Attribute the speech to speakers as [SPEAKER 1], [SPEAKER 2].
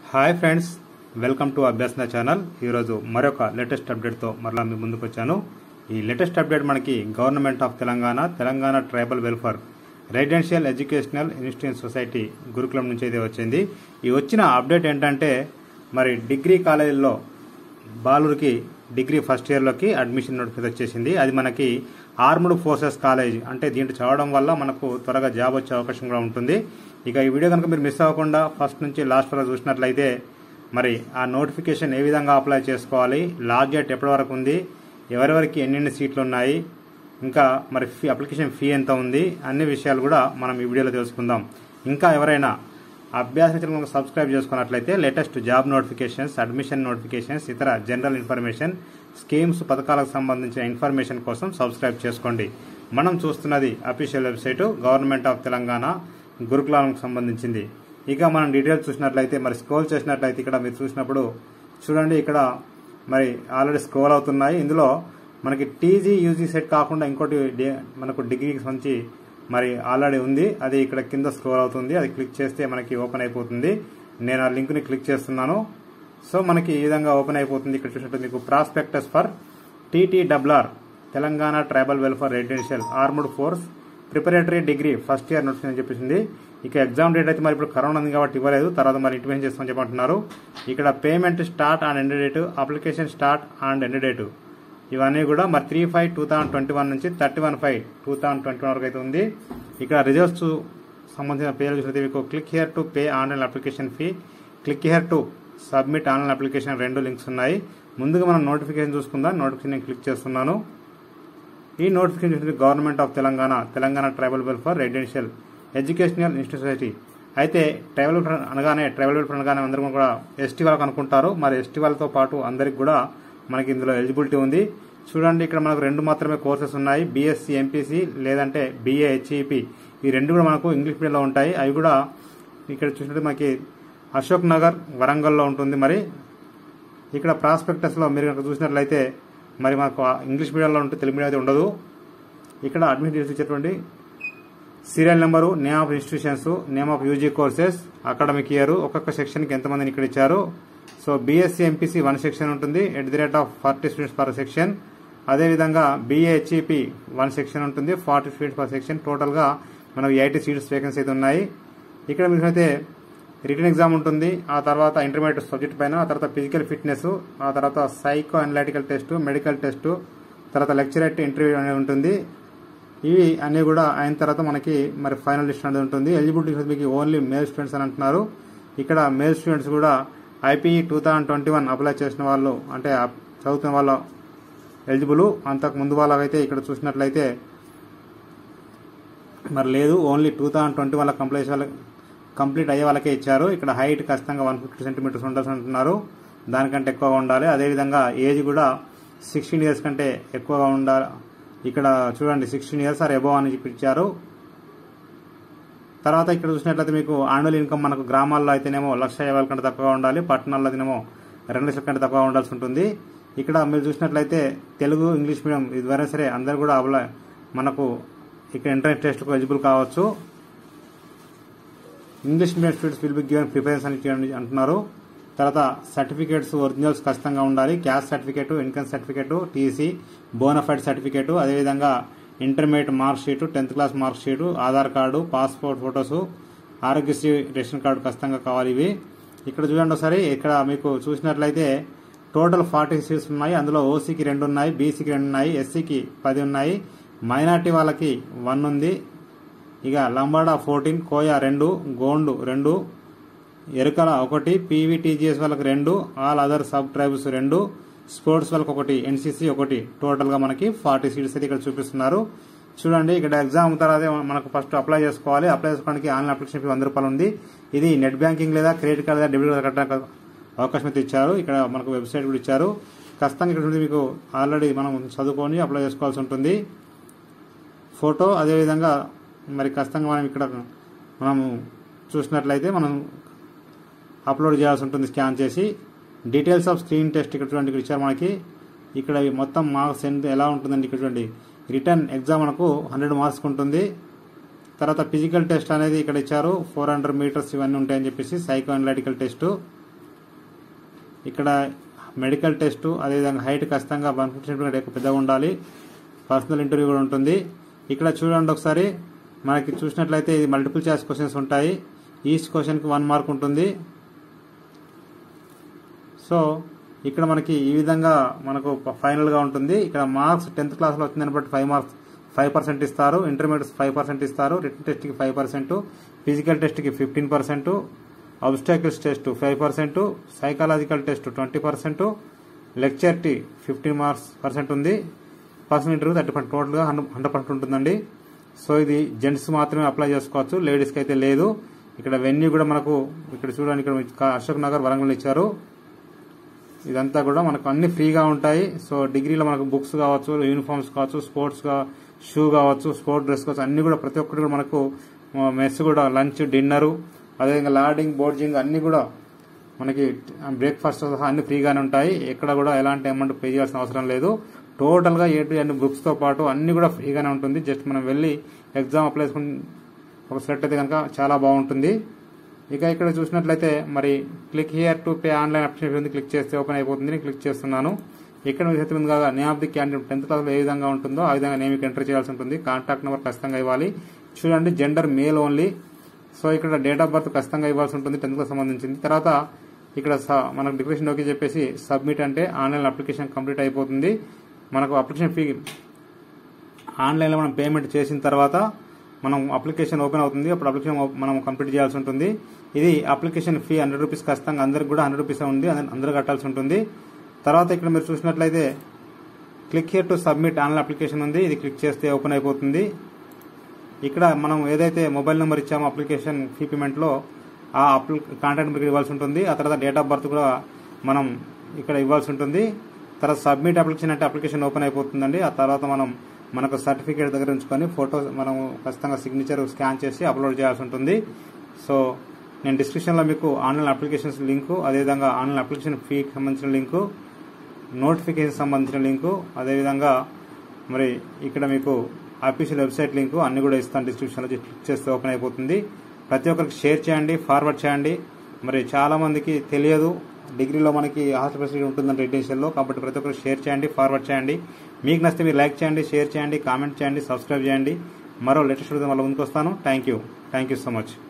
[SPEAKER 1] hi friends welcome to Abhyasana channel ఈరోజు మరొక latest అప్డేట్తో మరలా మీ ముందుకు వచ్చాను ఈ లేటెస్ట్ అప్డేట్ మనకి government of Telangana Telangana tribal welfare residential educational institute society Gurukulam నుంచి అయితే వచ్చింది ఈ వచ్చిన అప్డేట్ ఏంటంటే మరి డిగ్రీ కాలేజీల్లో బాలురికి డిగ్రీ ఫస్ట్ ఇయర్లోకి అడ్మిషన్ నోటిఫికేషన్ వచ్చేసింది అది మనకి ఆర్మ్డ్ ఫోర్సెస్ కాలేజ్ అంటే దీంట్లో చదవడం వల్ల మనకు త్వరగా జాబ్ వచ్చే అవకాశం కూడా ఉంటుంది ఇక ఈ వీడియో కనుక మీరు మిస్ అవ్వకుండా ఫస్ట్ నుంచి లాస్ట్ వరకు చూసినట్లయితే మరి ఆ నోటిఫికేషన్ ఏ విధంగా అప్లై చేసుకోవాలి లాస్ట్ డేట్ ఎప్పటి వరకు ఉంది ఎవరెవరికి ఎన్నెన్ని సీట్లు ఉన్నాయి ఇంకా మరి ఫీ అప్లికేషన్ ఫీ ఎంత ఉంది అన్ని విషయాలు కూడా మనం ఈ వీడియోలో తెలుసుకుందాం ఇంకా ఎవరైనా అభ్యాస ఛానల్ సబ్స్క్రైబ్ చేసుకున్నట్లయితే latest job notifications admission notifications ఇతర జనరల్ ఇన్ఫర్మేషన్ స్కీమ్స్ పథకాలకు సంబంధించిన ఇన్ఫర్మేషన్ కోసం సబ్స్క్రైబ్ చేసుకోండి మనం చూస్తున్నది official website government of Telangana గురుకులాలకు సంబంధించింది ఇక మనం డీటెయిల్స్ చూసినట్లయితే మరి స్క్రోల్ చేసినట్లయితే ఇక్కడ మీరు చూసినప్పుడు చూడండి ఇక్కడ మరి ఆల్రెడీ స్క్రోల్ అవుతున్నాయి ఇందులో మనకి టీజీ యూజీ సెట్ కాకుండా ఇంకోటి డి- మనకు డిగ్రీకి సంబంధించి మరి ఆల్రెడీ ఉంది అది ఇక్కడ కింద స్క్రోల్ అవుతుంది అది క్లిక్ చేస్తే మనకి ఓపెన్ అయిపోతుంది నేను ఆ లింక్ని క్లిక్ చేస్తున్నాను సో మనకి ఈ విధంగా ఓపెన్ అయిపోతుంది ఇక్కడ చూసినట్టు మీకు prospectus for TTWR Telangana tribal welfare residential armed force preparatory degree first year notification అని చెప్పేసింది ఇక ఎగ్జామ్ డేట్ అయితే మరి ఇప్పుడు కరోనా ఉంది కాబట్టి ఇవ్వలేదు తర్వాత మరి ఇంటిమేషన్ చేస్తామని చెప్పంటున్నారు ఇక్కడ payment start and end date application start and end date ఇవన్నీ కూడా మరి three five two thousand twenty one నుంచి thirty one five two thousand twenty one వరకు అయితే ఉంది ఇక్కడ రిజల్ట్స్ సంబంధించిన పేర్లు చూసినట్టు మీకు click here to pay online application fee click here to submit online application రెండు లింక్స్ ఉన్నాయి ముందుగా మనం నోటిఫికేషన్ చూసుకుందాం నోటిఫికేషన్ నేను క్లిక్ చేస్తున్నాను ఈ నోటిఫికేషన్ చూసింది government of Telangana Telangana tribal welfare residential educational institute society అయితే ట్రైబల్ వెల్ఫేర్ అనగానే ట్రైబల్ వెల్ఫేర్ అనగానే అందరూ కూడా ఎస్టీ వాళ్ళకి అనుకుంటారు మరి ఎస్టీ వాళ్ళతో పాటు అందరికి కూడా మనకి ఇందులో ఎలిజిబిలిటీ ఉంది చూడండి ఇక్కడ మనకు రెండు మాత్రమే కోర్సెస్ ఉన్నాయి బీఎస్సీ ఎంపీసీ లేదంటే బీఏ హెచ్ఈపి ఈ రెండు కూడా మనకు ఇంగ్లీష్ మీడియంలో ఉంటాయి అవి కూడా ఇక్కడ చూసినట్టు మనకి అశోక్ నగర్ వరంగల్లో ఉంటుంది మరి ఇక్కడ ప్రాస్పెక్టస్లో మీరు కనుక చూసినట్లయితే మరి మాకు ఆ ఇంగ్లీష్ మీడియంలో ఉంటే తెలుగు మీడియం అయితే ఉండదు ఇక్కడ అడ్మిషన్ డీటెయిల్స్ ఇచ్చేటువంటి serial number name of institutions name of UG courses academic year ఒక్కొక్క సెక్షన్కి ఎంతమందిని ఇక్కడ ఇచ్చారు so BSc MPC one section ఉంటుంది at the rate of forty students per section అదేవిధంగా బీఏహెచ్ఈపీ వన్ సెక్షన్ ఉంటుంది ఫార్టీ స్టూడెంట్స్ పర్ సెక్షన్ టోటల్గా మనకు ఎయిటీ సీట్స్ వేకెన్సీ అయితే ఉన్నాయి ఇక్కడ మీకు అయితే రిటర్న్ ఎగ్జామ్ ఉంటుంది ఆ తర్వాత ఇంటర్మీడియట్ సబ్జెక్ట్ పైన ఆ తర్వాత ఫిజికల్ ఫిట్నెస్ ఆ తర్వాత psycho analytical test medical test తర్వాత లెక్చరేట్ ఇంటర్వ్యూ అనేది ఉంటుంది ఇవి అన్ని కూడా అయిన తర్వాత మనకి మరి ఫైనల్ లిస్ట్ అనేది ఉంటుంది ఎలిజిబిలిటీ మీకు ఓన్లీ మేల్ స్టూడెంట్స్ అని అంటున్నారు ఇక్కడ మేల్ స్టూడెంట్స్ కూడా IPE two thousand twenty one apply చేసిన వాళ్ళు అంటే అప్- చదువుతున్న వాళ్ళ ఎలిజిబుల్ అంతకు ముందు వాళ్ళకైతే ఇక్కడ చూసినట్లయితే మరి లేదు ఓన్లీ టూ థౌసండ్ ట్వంటీ వాళ్ళ కంప్లీట్ వాళ్ళ కంప్లీట్ అయ్యే వాళ్ళకే ఇచ్చారు ఇక్కడ హైట్ ఖచ్చితంగా వన్ ఫిఫ్టీ సెంటీమీటర్స్ ఉండాల్సి అంటున్నారు దానికంటే ఎక్కువగా ఉండాలి అదేవిధంగా ఏజ్ కూడా సిక్స్టీన్ ఇయర్స్ కంటే ఎక్కువగా ఉండాలి ఇక్కడ చూడండి సిక్స్టీన్ ఇయర్స్ ఆర్ ఎబో అని చెప్పి ఇచ్చారు తర్వాత ఇక్కడ చూసినట్లయితే మీకు యాన్యువల్ ఇన్కమ్ మనకు గ్రామాల్లో అయితేనేమో లక్ష యాభై కంటే తక్కువగా ఉండాలి పట్టణాల్లో అయితేనేమో రెండు లక్షల కంటే తక్కువగా ఉండాల్సి ఉంటుంది ఇక్కడ మీరు చూసినట్లయితే తెలుగు ఇంగ్లీష్ మీడియం ఇదివరైనా సరే అందరు కూడా అప్లై మనకు ఇక్కడ ఎంట్రన్స్ టెస్ట్కు ఎలిజిబుల్ కావచ్చు English medium students will be given preference అని చేయండి అంటున్నారు తర్వాత సర్టిఫికేట్స్ ఒరిజినల్స్ ఖచ్చితంగా ఉండాలి caste certificate income certificate TC bonafide certificate అదేవిధంగా intermediate mark sheet tenth class mark sheet Aadhaar card passport photos Aarogyasri ration card ఖచ్చితంగా కావాలి ఇవి ఇక్కడ చూడండి ఒకసారి ఇక్కడ మీకు చూసినట్లయితే టోటల్ ఫార్టీ సీట్స్ ఉన్నాయి అందులో ఓసీకి రెండు ఉన్నాయి బీసీకి రెండు ఉన్నాయి ఎస్సీకి పది ఉన్నాయి మైనార్టీ వాళ్ళకి వన్ ఉంది ఇక లంబాడా ఫోర్టీన్ కోయా రెండు గోండు రెండు ఎరుకల ఒకటి పీవీటీజీఎస్ వాళ్ళకి రెండు ఆల్ అదర్ సబ్ ట్రైబ్స్ రెండు స్పోర్ట్స్ వాళ్ళకి ఒకటి ఎన్సీసీ ఒకటి టోటల్ గా మనకి ఫార్టీ సీట్స్ అయితే ఇక్కడ చూపిస్తున్నారు చూడండి ఇక్కడ ఎగ్జామ్ తర్వాత మనకు ఫస్ట్ అప్లై చేసుకోవాలి అప్లై చేసుకోవడానికి ఆన్లైన్ అప్లికేషన్ ఫీ వంద రూపాయలు ఉంది ఇది నెట్ బ్యాంకింగ్ లేదా క్రెడిట్ కార్డ్ లేదా డెబిట్ కార్డ్ కట్టడానికి అవకాశం అయితే ఇచ్చారు ఇక్కడ మనకు వెబ్సైట్ కూడా ఇచ్చారు ఖచ్చితంగా ఇక్కడ నుండి మీకు ఆల్రెడీ మనం చదువుకొని అప్లై చేసుకోవాల్సి ఉంటుంది ఫోటో అదేవిధంగా మరి ఖచ్చితంగా మనం ఇక్కడ మనం చూసినట్లయితే మనం అప్లోడ్ చేయాల్సి ఉంటుంది స్కాన్ చేసి డీటెయిల్స్ ఆఫ్ స్క్రీన్ టెస్ట్ ఇక్కడ చూడండి ఇక్కడ ఇచ్చారు మనకి ఇక్కడ ఈ మొత్తం మార్క్స్ ఎంత ఎలా ఉంటుందండి ఇక్కడ చూడండి రిటర్న్ ఎగ్జామ్ మనకు హండ్రెడ్ మార్క్స్ ఉంటుంది తర్వాత ఫిజికల్ టెస్ట్ అనేది ఇక్కడ ఇచ్చారు ఫోర్ హండ్రెడ్ మీటర్స్ ఇవన్నీ ఉంటాయని చెప్పేసి సైకో అనలిటికల్ టెస్ట్ ఇక్కడ మెడికల్ టెస్ట్ అదేవిధంగా హైట్ ఖచ్చితంగా వన్ ఫిఫ్టీ సెంటీమీటర్ ఎక్కువ పెద్దగా ఉండాలి పర్సనల్ ఇంటర్వ్యూ కూడా ఉంటుంది ఇక్కడ చూడండి ఒకసారి మనకి చూసినట్లయితే ఇది మల్టిపుల్ చాయిస్ క్వశ్చన్స్ ఉంటాయి ఈచ్ క్వశ్చన్కి వన్ మార్క్ ఉంటుంది సో ఇక్కడ మనకి ఈ విధంగా మనకు ఫైనల్గా ఉంటుంది ఇక్కడ మార్క్స్ టెన్త్ క్లాస్లో వచ్చిందని బట్టి ఫైవ్ మార్క్స్ ఫైవ్ పర్సెంట్ ఇస్తారు ఇంటర్మీడియట్ ఫైవ్ పర్సెంట్ ఇస్తారు రిటర్న్ టెస్ట్కి ఫైవ్ పర్సెంట్ ఫిజికల్ టెస్ట్కి fifteen percent obstacles test five percent psychological test twenty percent lecturette fifteen marks percent ఉంది పర్సనల్ ఇంటర్వ్యూ థర్టీ పర్సెంట్ టోటల్గా hundred hundred percent ఉంటుందండి so ఇది gents మాత్రమే apply చేసుకోవచ్చు లేడీస్కి అయితే లేదు ఇక్కడ వెన్యూ కూడా మనకు ఇక్కడ చూడండి ఇక్కడ అశోక్ నగర్ వరంగల్ ఇచ్చారు ఇదంతా కూడా మనకు అన్ని ఫ్రీగా ఉంటాయి సో డిగ్రీలో మనకు బుక్స్ కావచ్చు యూనిఫామ్స్ కావచ్చు స్పోర్ట్స్ షూ కావచ్చు స్పోర్ట్ డ్రెస్ కావచ్చు అన్ని కూడా ప్రతి ఒక్కటి కూడా మనకు మెస్ కూడా లంచ్ డిన్నర్ అదేవిధంగా లాడింగ్ బోర్డింగ్ అన్ని కూడా మనకి బ్రేక్ఫాస్ట్ సహా అన్ని ఫ్రీగానే ఉంటాయి ఎక్కడ కూడా ఎలాంటి అమౌంట్ పే చేయాల్సిన అవసరం లేదు టోటల్గా ఏ టు అన్ని బుక్స్తో పాటు అన్ని కూడా ఫ్రీగానే ఉంటుంది జస్ట్ మనం వెళ్ళి ఎగ్జామ్ అప్లై చేసుకుని ఒక సెలెక్ట్ అయితే కనుక చాలా బాగుంటుంది ఇక ఇక్కడ చూసినట్లయితే మరి click here to pay online application ఉంది క్లిక్ చేస్తే ఓపెన్ అయిపోతుంది నేను క్లిక్ చేస్తున్నాను ఇక్కడ మీకు అయితే ఉంది కదా name of the candidate tenth క్లాస్లో ఏ విధంగా ఉంటుందో ఆ విధంగా నేమ్ ఎంటర్ చేయాల్సి ఉంటుంది కాంటాక్ట్ నెంబర్ ఖచ్చితంగా ఇవ్వాలి చూడండి జెండర్ మేల్ ఓన్లీ సో ఇక్కడ డేట్ ఆఫ్ బర్త్ ఖచ్చితంగా ఇవ్వాల్సి ఉంటుంది టెన్త్ క్లాస్ సంబంధించింది తర్వాత ఇక్కడ స- మనకు డిక్లరేషన్ ఓకే చెప్పేసి సబ్మిట్ అంటే ఆన్లైన్ అప్లికేషన్ కంప్లీట్ అయిపోతుంది మనకు అప్లికేషన్ ఫీ ఆన్లైన్లో మనం పేమెంట్ చేసిన తర్వాత మనం అప్లికేషన్ ఓపెన్ అవుతుంది అప్పుడు అప్లికేషన్ ఓ- మనం కంప్లీట్ చేయాల్సి ఉంటుంది ఇది అప్లికేషన్ ఫీ హండ్రెడ్ రూపీస్ ఖచ్చితంగా అందరికి కూడా హండ్రెడ్ రూపీస్ ఉంది అందరు- అందరూ కట్టాల్సి ఉంటుంది తర్వాత ఇక్కడ మీరు చూసినట్లయితే click here to submit online application ఉంది ఇది క్లిక్ చేస్తే ఓపెన్ అయిపోతుంది ఇక్కడ మనం ఏదైతే మొబైల్ నెంబర్ ఇచ్చామో అప్లికేషన్ ఫీ పేమెంట్లో ఆ అప్లి కాంటాక్ట్ నెంబర్ ఇవ్వాల్సి ఉంటుంది ఆ తర్వాత డేట్ ఆఫ్ బర్త్ కూడా మనం ఇక్కడ ఇవ్వాల్సి ఉంటుంది తర్వాత సబ్మిట్ అప్లికేషన్ అంటే అప్లికేషన్ ఓపెన్ అయిపోతుందండి ఆ తర్వాత మనం మనకు సర్టిఫికేట్ దగ్గర ఉంచుకొని ఫోటో మనం ఖచ్చితంగా సిగ్నేచర్ స్కాన్ చేసి అప్లోడ్ చేయాల్సి ఉంటుంది సో నేను డిస్క్రిప్షన్లో మీకు ఆన్లైన్ అప్లికేషన్స్ లింకు అదేవిధంగా ఆన్లైన్ అప్లికేషన్ ఫీకి సంబంధించిన లింకు నోటిఫికేషన్ సంబంధించిన లింకు అదేవిధంగా మరి ఇక్కడ మీకు అఫీషియల్ వెబ్సైట్ లింకు అన్ని కూడా ఇస్తాను డిస్క్రిప్షన్లో క్లిక్ చేస్తే ఓపెన్ అయిపోతుంది ప్రతి ఒక్కరికి షేర్ చేయండి ఫార్వర్డ్ చేయండి మరి చాలా మందికి తెలియదు డిగ్రీలో మనకి హాస్టల్ ఫెసిలిటీ ఉంటుందని రెసిడెన్షియల్లో కాబట్టి ప్రతి ఒక్కరు షేర్ చేయండి ఫార్వర్డ్ చేయండి మీకు నచ్చితే మీరు లైక్ చేయండి షేర్ చేయండి కామెంట్ చేయండి సబ్స్క్రైబ్ చేయండి మరో లేటెస్ట్ మళ్ళీ ముందుకు వస్తాను thank you thank you so much